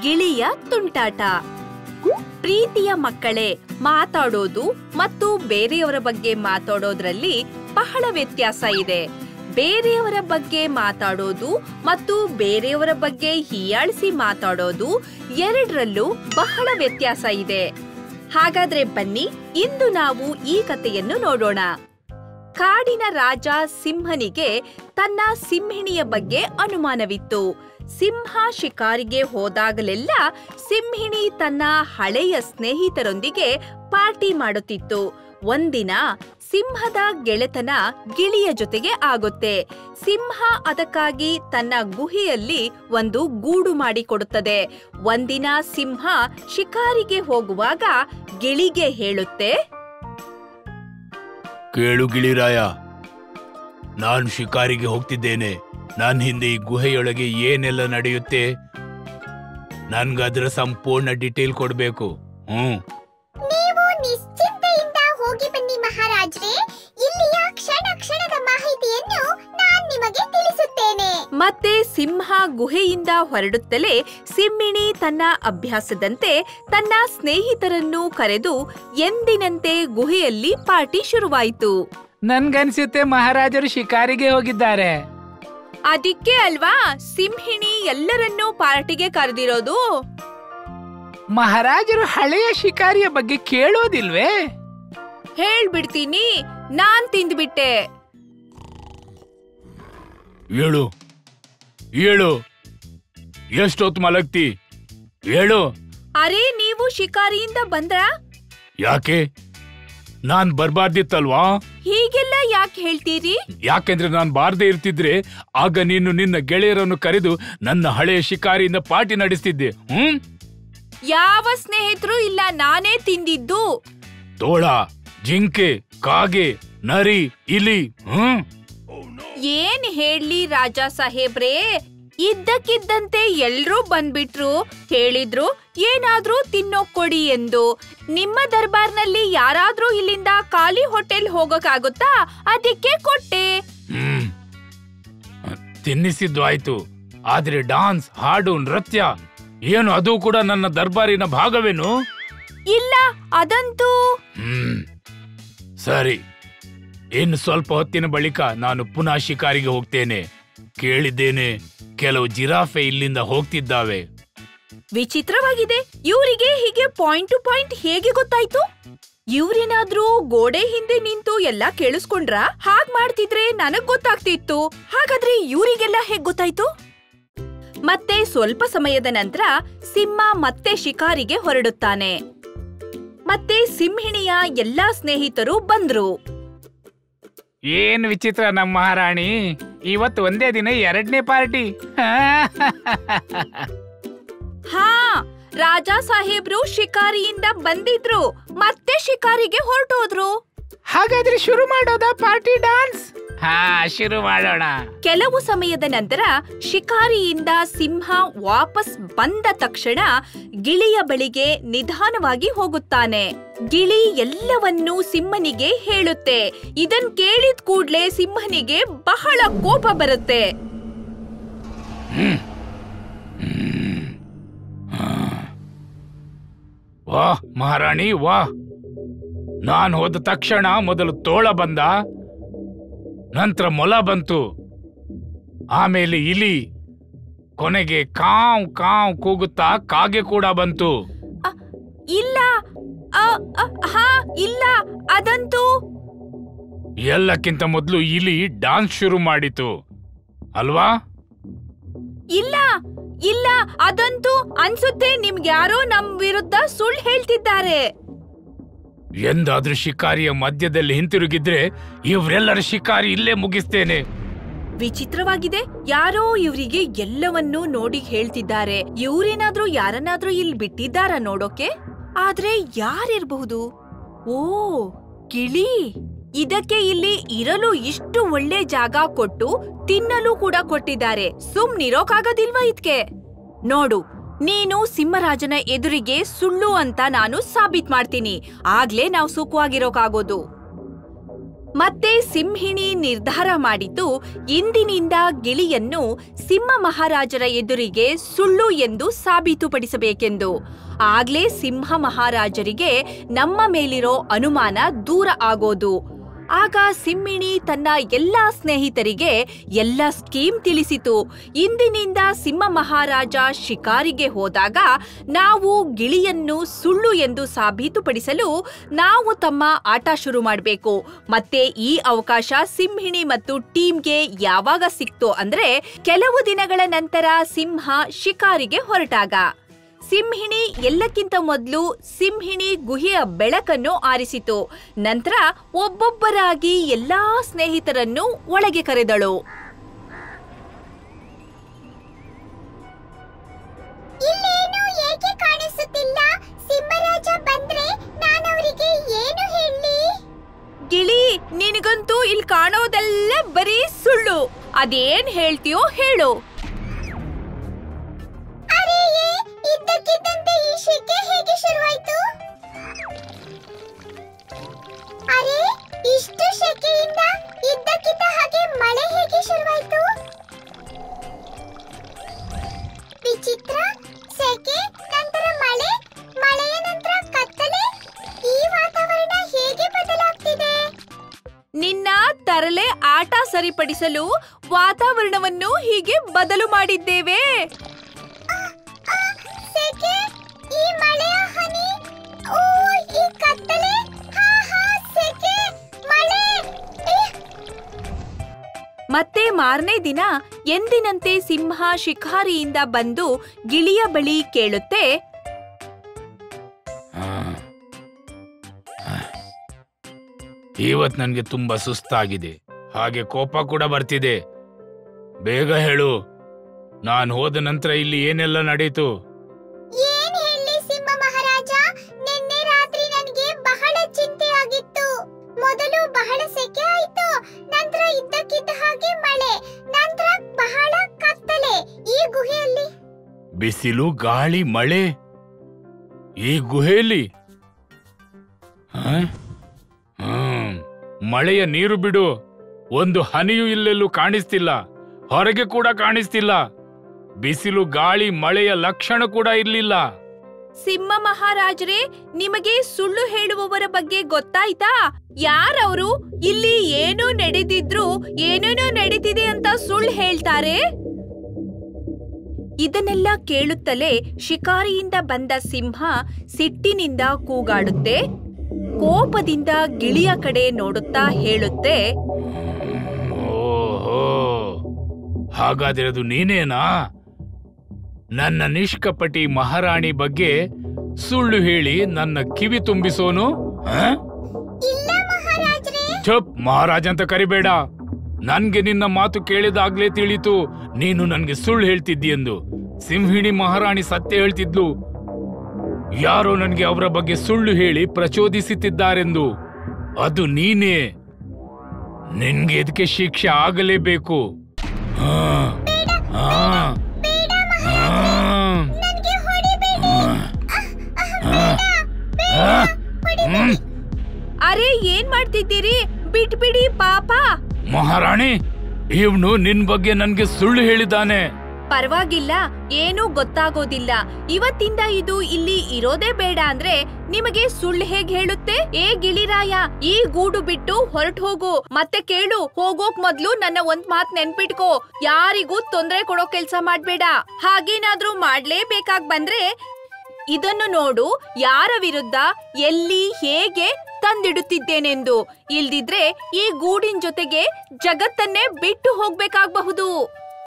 ಗಿಳಿಯ ತುಂಟಾಟ ಪ್ರೀತಿಯ ಮಕ್ಕಳೇ ಮಾತಾಡೋದು ಮತ್ತು ಬೇರೆಯವರ ಬಗ್ಗೆ ಮಾತಾಡೋದ್ರಲ್ಲಿ ಬಹಳ ವ್ಯತ್ಯಾಸ ಇದೆ ಬೇರೆಯವರ ಬಗ್ಗೆ ಮಾತಾಡೋದು ಮತ್ತು ಬೇರೆಯವರ ಬಗ್ಗೆ ಹೀಯಾಳಿಸಿ ಮಾತಾಡೋದು ಎರಡರಲ್ಲೂ ಬಹಳ ವ್ಯತ್ಯಾಸ ಇದೆ ಹಾಗಾದ್ರೆ ಬನ್ನಿ ಇಂದು ನಾವು ಈ ಕಥೆಯನ್ನು ನೋಡೋಣ ಕಾಡಿನ ರಾಜ ಸಿಂಹನಿಗೆ ತನ್ನ ಸಿಂಹಿಣಿಯ ಬಗ್ಗೆ ಅನುಮಾನವಿತ್ತು ಸಿಂಹ ಶಿಕಾರಿಗೆ ಹೋದಾಗಲೆಲ್ಲ ಸಿಂಹಿಣಿ ತನ್ನ ಹಳೆಯ ಸ್ನೇಹಿತರೊಂದಿಗೆ ಪಾರ್ಟಿ ಮಾಡುತ್ತಿತ್ತು ಒಂದಿನ ಸಿಂಹದ ಗೆಳೆತನ ಗಿಳಿಯ ಜೊತೆಗೆ ಆಗುತ್ತೆ ಸಿಂಹ ಅದಕ್ಕಾಗಿ ತನ್ನ ಗುಹೆಯಲ್ಲಿ ಒಂದು ಗೂಡು ಮಾಡಿಕೊಡುತ್ತದೆ ಒಂದಿನ ಸಿಂಹ ಶಿಕಾರಿಗೆ ಹೋಗುವಾಗ ಗಿಳಿಗೆ ಹೇಳುತ್ತೆ ಕೇಳು ಗಿಳಿರಾಯ ನಾನು ಶಿಕಾರಿಗೆ ಹೋಗ್ತಿದ್ದೇನೆ ನನ್ನ ಹಿಂದೆ ಈ ಗುಹೆಯೊಳಗೆ ಏನೆಲ್ಲ ನಡೆಯುತ್ತೆ ನನ್ಗದ್ರ ಸಂಪೂರ್ಣ ಡಿಟೇಲ್ ಕೊಡ್ಬೇಕು ಹ್ಮ್ ನೀವು ನಿಶ್ಚಿಂತೆಯಿಂದ ಹೋಗಿ ಬನ್ನಿ ಮಹಾರಾಜ್ರೆ ಇಲ್ಲಿಯ ಕ್ಷಣ ಕ್ಷಣದ ಮಾಹಿತಿಯನ್ನು ನಾನ್ ನಿಮಗೆ ತಿಳಿಸುತ್ತೇನೆ ಮತ್ತೆ ಸಿಂಹ ಗುಹೆಯಿಂದ ಹೊರಡುತ್ತಲೇ ಸಿಂಹಿಣಿ ತನ್ನ ಅಭ್ಯಾಸದಂತೆ ತನ್ನ ಸ್ನೇಹಿತರನ್ನು ಕರೆದು ಎಂದಿನಂತೆ ಗುಹೆಯಲ್ಲಿ ಪಾರ್ಟಿ ಶುರುವಾಯಿತು ನನ್ಗನ್ಸುತ್ತೆ ಮಹಾರಾಜರು ಶಿಕಾರಿಗೆ ಹೋಗಿದ್ದಾರೆ ಅದಕ್ಕೆ ಅಲ್ವಾ ಸಿಂಹಿಣಿ ಎಲ್ಲರನ್ನೂ ಪಾರ್ಟಿಗೆ ಕರೆದಿರೋದು ಮಹಾರಾಜರು ಹಳೆಯ ಶಿಕಾರಿಯ ಬಗ್ಗೆ ಕೇಳೋದಿಲ್ವೇ ಹೇಳ್ಬಿಡ್ತೀನಿ ನಾನ್ ತಿಂದ್ಬಿಟ್ಟೆ ಏಳು ಏಳು ಎಷ್ಟೊತ್ತು ಮಲಗ್ತಿ ಏಳು ಅರೆ ನೀವು ಶಿಕಾರಿಯಿಂದ ಬಂದ್ರಾ ಯಾಕೆ ನಾನ್ ಬರ್ಬಾರ್ದಿತ್ತಲ್ವಾ ಹೀಗೆಲ್ಲ ಯಾಕೆ ಹೇಳ್ತೀರಿ ಯಾಕೆಂದ್ರೆ ನಾನ್ ಬಾರ್ದೇ ಇರ್ತಿದ್ರೆ ಆಗ ನೀನು ನಿನ್ನ ಗೆಳೆಯರನ್ನು ಕರೆದು ನನ್ನ ಹಳೆಯ ಶಿಕಾರಿಯಿಂದ ಪಾರ್ಟಿ ನಡೆಸ್ತಿದ್ದೆ ಹ್ಮ್ ಯಾವ ಸ್ನೇಹಿತರು ಇಲ್ಲ ನಾನೇ ತಿಂದಿದ್ದು ತೋಳ ಜಿಂಕೆ ಕಾಗೆ ನರಿ ಇಲಿ ಹ್ಮ್ ಏನ್ ಹೇಳಿ ರಾಜ ಸಾಹೇಬ್ರೇ ಇದ್ದಕ್ಕಿದ್ದಂತೆ ಎಲ್ರೂ ಬಂದ್ಬಿಟ್ರು ಹೇಳಿದ್ರು ಏನಾದ್ರೂ ತಿನ್ನೋಕ್ ಕೊಡಿ ಎಂದು ನಿಮ್ಮ ದರ್ಬಾರ್ನಲ್ಲಿ ಯಾರಾದ್ರೂ ಇಲ್ಲಿಂದ ಖಾಲಿ ಹೋಟೆಲ್ ಹೋಗಕ್ಕಾಗುತ್ತಾ ಅದಕ್ಕೆ ಕೊಟ್ಟೆ ಹ್ಮ್ ತಿನ್ನಿಸಿದ್ದು ಆಯ್ತು ಆದ್ರೆ ಡಾನ್ಸ್ ಹಾಡು ನೃತ್ಯ ಏನು ಅದು ಕೂಡ ನನ್ನ ದರ್ಬಾರಿನ ಭಾಗವೇನು ಇಲ್ಲ ಅದಂತೂ ಹ್ಮ್ ಸರಿ ಇನ್ನು ಸ್ವಲ್ಪ ಹೊತ್ತಿನ ಬಳಿಕ ನಾನು ಪುನಃ ಶಿಕಾರಿಗೆ ಹೋಗ್ತೇನೆ ಕೇಳಿದ್ದೇನೆ ಕೆಲವು ಜಿರಾಫೆ ಇಲ್ಲಿಂದ ಹೋಗ್ತಿದ್ದಾವೆ ವಿಚಿತ್ರವಾಗಿದೆ ಇವರಿಗೆ ಹೀಗೆ ಪಾಯಿಂಟ್ ಟು ಪಾಯಿಂಟ್ ಹೇಗೆ ಗೊತ್ತಾಯ್ತು ಇವ್ರೇನಾದ್ರೂ ಗೋಡೆ ಹಿಂದೆ ನಿಂತು ಎಲ್ಲ ಕೇಳಿಸ್ಕೊಂಡ್ರ ಹಾಗ್ ಮಾಡ್ತಿದ್ರೆ ನನಗ್ ಗೊತ್ತಾಗ್ತಿತ್ತು ಹಾಗಾದ್ರೆ ಇವರಿಗೆಲ್ಲ ಹೇಗ್ ಗೊತ್ತಾಯ್ತು ಮತ್ತೆ ಸ್ವಲ್ಪ ಸಮಯದ ನಂತರ ಸಿಂಹ ಮತ್ತೆ ಶಿಕಾರಿಗೆ ಹೊರಡುತ್ತಾನೆ ಮತ್ತೆ ಸಿಂಹಿಣಿಯ ಎಲ್ಲಾ ಸ್ನೇಹಿತರು ಬಂದ್ರು ಏನ್ ವಿಚಿತ್ರ ನಮ್ಮ ಮಹಾರಾಣಿ ಇವತ್ತು ಒಂದೇ ದಿನ ಎರಡನೇ ಪಾರ್ಟಿ ಹಾ ರಾಜ ಸಾಹೇಬ್ರು ಶಿಕಾರಿಯಿಂದ ಬಂದಿದ್ರು ಮತ್ತೆ ಶಿಕಾರಿಗೆ ಹೊರಟೋದ್ರು ಹಾಗಾದ್ರೆ ಶುರು ಮಾಡೋದಾ ಪಾರ್ಟಿ ಡಾನ್ಸ್ ಹಾ ಶುರು ಮಾಡೋಣ ಕೆಲವು ಸಮಯದ ನಂತರ ಶಿಕಾರಿಯಿಂದ ಸಿಂಹ ವಾಪಸ್ ಬಂದ ತಕ್ಷಣ ಗಿಳಿಯ ಬಳಿಗೆ ನಿಧಾನವಾಗಿ ಹೋಗುತ್ತಾನೆ ಗಿಳಿ ಎಲ್ಲವನ್ನೂ ಸಿಂಹನಿಗೆ ಹೇಳುತ್ತೆ ಇದನ್ ಕೇಳಿದ ಕೂಡ್ಲೆ ಸಿಂಹನಿಗೆ ಬಹಳ ಕೋಪ ಬರುತ್ತೆ ವಾಹ್ ಮಹಾರಾಣಿ ವಾಹ್ ನಾನ್ ಹೋದ ತಕ್ಷಣ ಮೊದಲು ತೋಳ ಬಂದ ನಂತರ ಮೊಲ ಬಂತು ಆಮೇಲೆ ಇಲಿ ಕೊನೆಗೆ ಕಾವ್ ಕಾವ್ ಕೂಗುತ್ತಾ ಕಾಗೆ ಕೂಡ ಬಂತು ಇಲ್ಲ ಅ, ಅ, ಹಾ ಇಲ್ಲ ಅದಂತೂ ಎಲ್ಲಕ್ಕಿಂತ ಮೊದಲು ಇಲಿ ಡಾನ್ಸ್ ಶುರು ಮಾಡಿತು ಅಲ್ವಾ ಇಲ್ಲ ಇಲ್ಲ ಅದಂತೂ ಅನ್ಸುತ್ತೆ ನಿಮ್ಗ್ಯಾರೋ ನಮ್ ವಿರುದ್ಧ ಸುಳ್ಳು ಹೇಳ್ತಿದ್ದಾರೆ ಎಂದಾದ್ರೂ ಶಿಕಾರಿಯ ಮಧ್ಯದಲ್ಲಿ ಹಿಂತಿರುಗಿದ್ರೆ ಇವರೆಲ್ಲರ ಶಿಕಾರಿ ಇಲ್ಲೇ ಮುಗಿಸ್ತೇನೆ ವಿಚಿತ್ರವಾಗಿದೆ ಯಾರೋ ಇವರಿಗೆ ಎಲ್ಲವನ್ನೂ ನೋಡಿ ಹೇಳ್ತಿದ್ದಾರೆ ಇವ್ರೇನಾದ್ರೂ ಯಾರನ್ನಾದ್ರೂ ಇಲ್ಲಿ ಬಿಟ್ಟಿದ್ದಾರ ನೋಡೋಕೆ ಆದ್ರೆ ಯಾರಿರ್ಬಹುದು ಓ ಗಿಳಿ ಇದಕ್ಕೆ ಇಲ್ಲಿ ಇರಲು ಇಷ್ಟು ಒಳ್ಳೆ ಜಾಗ ಕೊಟ್ಟು ತಿನ್ನಲು ಕೂಡ ಕೊಟ್ಟಿದ್ದಾರೆ ಸುಮ್ನಿರೋಕಾಗೋದಿಲ್ವಾ ಇದ್ಕೆ ನೋಡು ನೀನು ಸಿಂಹರಾಜನ ಎದುರಿಗೆ ಸುಳ್ಳು ಅಂತ ನಾನು ಸಾಬೀತ್ ಮಾಡ್ತೀನಿ ಆಗ್ಲೇ ನಾವು ಸುಖವಾಗಿರೋಕಾಗೋದು ಮತ್ತೆ ಸಿಂಹಿಣಿ ನಿರ್ಧಾರ ಮಾಡಿತು ಇಂದಿನಿಂದ ಗಿಳಿಯನ್ನು ಸಿಂಹ ಮಹಾರಾಜರ ಎದುರಿಗೆ ಸುಳ್ಳು ಎಂದು ಸಾಬೀತುಪಡಿಸಬೇಕೆಂದು ಆಗ್ಲೇ ಸಿಂಹ ಮಹಾರಾಜರಿಗೆ ನಮ್ಮ ಮೇಲಿರೋ ಅನುಮಾನ ದೂರ ಆಗೋದು ಆಗ ಸಿಂಹಿಣಿ ತನ್ನ ಎಲ್ಲಾ ಸ್ನೇಹಿತರಿಗೆ ಎಲ್ಲ ಸ್ಕೀಮ್ ತಿಳಿಸಿತು ಇಂದಿನಿಂದ ಸಿಂಹ ಮಹಾರಾಜ ಶಿಕಾರಿಗೆ ಹೋದಾಗ ನಾವು ಗಿಳಿಯನ್ನು ಸುಳ್ಳು ಎಂದು ಸಾಬೀತುಪಡಿಸಲು ನಾವು ತಮ್ಮ ಆಟ ಶುರು ಮಾಡಬೇಕು ಮತ್ತೆ ಈ ಅವಕಾಶ ಸಿಂಹಿಣಿ ಮತ್ತು ಟೀಮ್ಗೆ ಯಾವಾಗ ಸಿಕ್ತೋ ಅಂದ್ರೆ ಕೆಲವು ದಿನಗಳ ನಂತರ ಸಿಂಹ ಶಿಕಾರಿಗೆ ಹೊರಟಾಗ ಸಿಂಹಿಣಿ ಎಲ್ಲಕ್ಕಿಂತ ಮೊದಲು ಸಿಂಹಿಣಿ ಗುಹೆಯ ಬೆಳಕನ್ನು ಆರಿಸಿತು ನಂತರ ಒಬ್ಬೊಬ್ಬರಾಗಿ ಎಲ್ಲಾ ಸ್ನೇಹಿತರನ್ನು ಒಳಗೆ ಕರೆದಳು ಇಲ್ಲೇನು ಏಕೆ ಕಾಣಿಸುತ್ತಿಲ್ಲ ಸಿಂಹರಾಜ ಬಂದ್ರೆ ನಾನವರಿಗೆ ಏನು ಹೇಳಿ ಗಿಳಿ ನಿನಗಂತೂ ಇಲ್ಲಿ ಕಾಣೋದೆಲ್ಲ ಬರೀ ಸುಳ್ಳು ಅದೇನ್ ಹೇಳ್ತೀಯೋ ಹೇಳು ಅರೆ ಇದ್ದಕ್ಕಿದ್ದಂತೆ ಈ ಶೆಕೆ ಹೇಗೆ ಶುರುವಾಯ್ತು ಅರೆ ಇಷ್ಟು ಶೆಕೆಯಿಂದ ಇದ್ದಕ್ಕಿದ್ದ ಹಾಗೆ ಮಳೆ ಹೇಗೆ ಶುರುವಾಯ್ತು ವಿಚಿತ್ರ ಸೆಕೆ ನಂತರ ಮಳೆ ಮಳೆಯ ನಂತರ ಕತ್ತಲೆ ಈ ವಾತಾವರಣ ಹೇಗೆ ಬದಲಾಗ್ತಿದೆ ನಿನ್ನ ತರಲೆ ಆಟ ಸರಿಪಡಿಸಲು ವಾತಾವರಣವನ್ನು ಹೀಗೆ ಬದಲು ಮಾಡಿದ್ದೇವೆ ಆ, ಸೆಕೆ ಈ ಮಳೆಯ ಹನಿ ಓ ಈ ಕತ್ತಲೆ ಹಾ ಹಾ ಸೆಕೆ ಮಳೆ ಏ, ಮತ್ತೆ ಮಾರನೇ ದಿನ ಎಂದಿನಂತೆ ಸಿಂಹ ಶಿಕಾರಿಯಿಂದ ಬಂದು ಗಿಳಿಯ ಬಳಿ ಕೇಳುತ್ತೆ ಇವತ್ ನನ್ಗೆ ತುಂಬಾ ಸುಸ್ತಾಗಿದೆ ಹಾಗೆ ಕೋಪ ಕೂಡ ಬರ್ತಿದೆ ಬೇಗ ಹೇಳು ನಾನು ಹೋದ ನಂತರ ಇಲ್ಲಿ ಏನೆಲ್ಲ ನಡೀತು ಏನ್ ಹೇಳಿ ಸಿಂಹ ಮಹಾರಾಜ ನಿನ್ನೆ ರಾತ್ರಿ ನನಗೆ ಬಹಳ ಚಿಂತೆ ಆಗಿತ್ತು ಮೊದಲು ಬಹಳ ಸೆಕೆ ಆಯ್ತು ನಂತರ ಇದ್ದಕ್ಕಿದ್ದ ಹಾಗೆ ಮಳೆ ನಂತರ ಬಹಳ ಕತ್ತಲೆ ಈ ಗುಹೆಯಲ್ಲಿ ಬಿಸಿಲು ಗಾಳಿ ಮಳೆ ಈ ಗುಹೆಯಲ್ಲಿ ಹ? ಹ್ಮ್. ಮಳೆಯ ನೀರು ಬಿಡು ಒಂದು ಹನಿಯೂ ಇಲ್ಲೆಲ್ಲೂ ಕಾಣಿಸ್ತಿಲ್ಲ ಹೊರಗೆ ಕೂಡ ಕಾಣಿಸ್ತಿಲ್ಲ ಬಿಸಿಲು ಗಾಳಿ ಮಳೆಯ ಲಕ್ಷಣ ಕೂಡ ಇರ್ಲಿಲ್ಲ ಸಿಂಹ ಮಹಾರಾಜರೇ ನಿಮಗೆ ಸುಳ್ಳು ಹೇಳುವವರ ಬಗ್ಗೆ ಗೊತ್ತಾಯ್ತಾ ಯಾರವರು ಇಲ್ಲಿ ಏನೋ ನಡೆದಿದ್ರು ಏನೇನೋ ನಡೀತಿದೆ ಅಂತ ಸುಳ್ಳು ಹೇಳ್ತಾರೆ ಇದನ್ನೆಲ್ಲ ಕೇಳುತ್ತಲೇ ಶಿಕಾರಿಯಿಂದ ಬಂದ ಸಿಂಹ ಸಿಟ್ಟಿನಿಂದ ಕೂಗಾಡುತ್ತೆ ಕೋಪದಿಂದ ಗಿಳಿಯ ಕಡೆ ನೋಡುತ್ತಾ ಹೇಳುತ್ತೆ ಓಹೋ ಹಾಗಾದ್ರೆ ಅದು ನೀನೇನಾ ನನ್ನ ನಿಷ್ಕಪಟಿ ಮಹಾರಾಣಿ ಬಗ್ಗೆ ಸುಳ್ಳು ಹೇಳಿ ನನ್ನ ಕಿವಿ ತುಂಬಿಸೋನು ಹ? ಇಲ್ಲ ಮಹಾರಾಜ್ರೆ ಚುಪ್ ಮಹಾರಾಜ ಅಂತ ಕರಿಬೇಡ ನನ್ಗೆ ನಿನ್ನ ಮಾತು ಕೇಳಿದಾಗ್ಲೇ ತಿಳಿತು ನೀನು ನನ್ಗೆ ಸುಳ್ಳು ಹೇಳ್ತಿದ್ದೀಯೆಂದು ಸಿಂಹಿಣಿ ಮಹಾರಾಣಿ ಸತ್ಯ ಹೇಳ್ತಿದ್ಲು ಯಾರೋ ನನ್ಗೆ ಅವರ ಬಗ್ಗೆ ಸುಳ್ಳು ಹೇಳಿ ಪ್ರಚೋದಿಸುತ್ತಿದ್ದಾರೆಂದು ಅದು ನೀನೇ ನಿನ್ಗೆ ಇದಕ್ಕೆ ಶಿಕ್ಷೆ ಆಗಲೇಬೇಕು ಹಾ, ಹಾ, ಹಾ, ನನ್ಗೆ ಹೊಡಿಬೇಡಿ ಹಾ, ಹಾ, ಹ್ಮ್. ಅರೆ ಏನ್ ಮಾಡ್ತಿದ್ದೀರಿ ಬಿಟ್ಬಿಡಿ ಪಾಪ ಮಹಾರಾಣಿ ಇವನು ನಿನ್ ಬಗ್ಗೆ ನನ್ಗೆ ಸುಳ್ಳು ಹೇಳಿದ್ದಾನೆ ಪರವಾಗಿಲ್ಲ ಏನೂ ಗೊತ್ತಾಗೋದಿಲ್ಲ ಇವತ್ತಿಂದ ಇದು ಇಲ್ಲಿ ಇರೋದೇ ಬೇಡ ಅಂದ್ರೆ ನಿಮಗೆ ಸುಳ್ಳು ಹೇಗ್ ಹೇಳುತ್ತೆ ಏ ಗಿಳಿರಾಯ ಈ ಗೂಡು ಬಿಟ್ಟು ಹೊರಟು ಹೋಗು ಮತ್ತೆ ಕೇಳು ಹೋಗೋಕ್ ಮೊದ್ಲು ನನ್ನ ಒಂದ್ ಮಾತ್ ನೆನ್ಪಿಟ್ಕೋ ಯಾರಿಗೂ ತೊಂದ್ರೆ ಕೊಡೋ ಕೆಲ್ಸ ಮಾಡ್ಬೇಡ ಹಾಗೇನಾದ್ರೂ ಮಾಡ್ಲೇಬೇಕಾಗ್ ಬಂದ್ರೆ ಇದನ್ನು ನೋಡು ಯಾರ ವಿರುದ್ಧ ಎಲ್ಲಿ ಹೇಗೆ ತಂದಿಡುತ್ತಿದ್ದೇನೆಂದು ಇಲ್ದಿದ್ರೆ ಈ ಗೂಡಿನ ಜೊತೆಗೆ ಜಗತ್ತನ್ನೇ ಬಿಟ್ಟು ಹೋಗ್ಬೇಕಾಗಬಹುದು